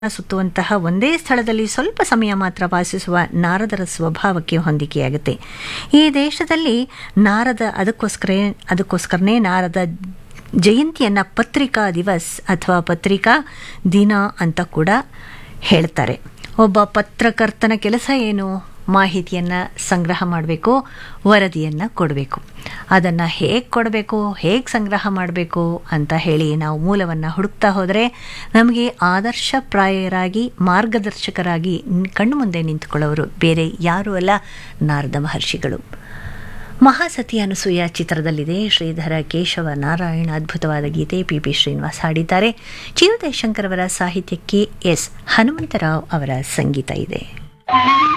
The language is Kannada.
ಸುತ್ತುವಂತಹ ಒಂದೇ ಸ್ಥಳದಲ್ಲಿ ಸ್ವಲ್ಪ ಸಮಯ ಮಾತ್ರ ವಾಸಿಸುವ ನಾರದರ ಸ್ವಭಾವಕ್ಕೆ ಹೊಂದಿಕೆಯಾಗುತ್ತೆ ಈ ದೇಶದಲ್ಲಿ ನಾರದ ಅದಕ್ಕೋಸ್ಕರ ಅದಕ್ಕೋಸ್ಕರನೇ ನಾರದ ಜಯಂತಿಯನ್ನು ಪತ್ರಿಕಾ ದಿವಸ್ ಅಥವಾ ಪತ್ರಿಕಾ ದಿನ ಅಂತ ಕೂಡ ಹೇಳ್ತಾರೆ ಒಬ್ಬ ಪತ್ರಕರ್ತನ ಕೆಲಸ ಏನು ಮಾಹಿತಿಯನ್ನು ಸಂಗ್ರಹ ಮಾಡಬೇಕು ವರದಿಯನ್ನು ಕೊಡಬೇಕು ಅದನ್ನು ಹೇಗೆ ಕೊಡಬೇಕು ಹೇಗೆ ಸಂಗ್ರಹ ಮಾಡಬೇಕು ಅಂತ ಹೇಳಿ ನಾವು ಮೂಲವನ್ನು ಹುಡುಕ್ತಾ ಹೋದರೆ ನಮಗೆ ಆದರ್ಶಪ್ರಾಯರಾಗಿ ಮಾರ್ಗದರ್ಶಕರಾಗಿ ಕಣ್ಣು ಮುಂದೆ ನಿಂತುಕೊಳ್ಳೋರು ಬೇರೆ ಯಾರೂ ಅಲ್ಲ ನಾರದ ಮಹರ್ಷಿಗಳು ಮಹಾಸತಿ ಅನಸೂಯ ಚಿತ್ರದಲ್ಲಿದೆ ಶ್ರೀಧರ ಕೇಶವ ನಾರಾಯಣ ಅದ್ಭುತವಾದ ಗೀತೆ ಪಿ ಪಿ ಶ್ರೀನಿವಾಸ್ ಹಾಡಿದ್ದಾರೆ ಚಿರು ಜಯಶಂಕರ್ ಅವರ ಸಾಹಿತ್ಯಕ್ಕೆ ಎಸ್ ಹನುಮಂತರಾವ್ ಅವರ ಸಂಗೀತ ಇದೆ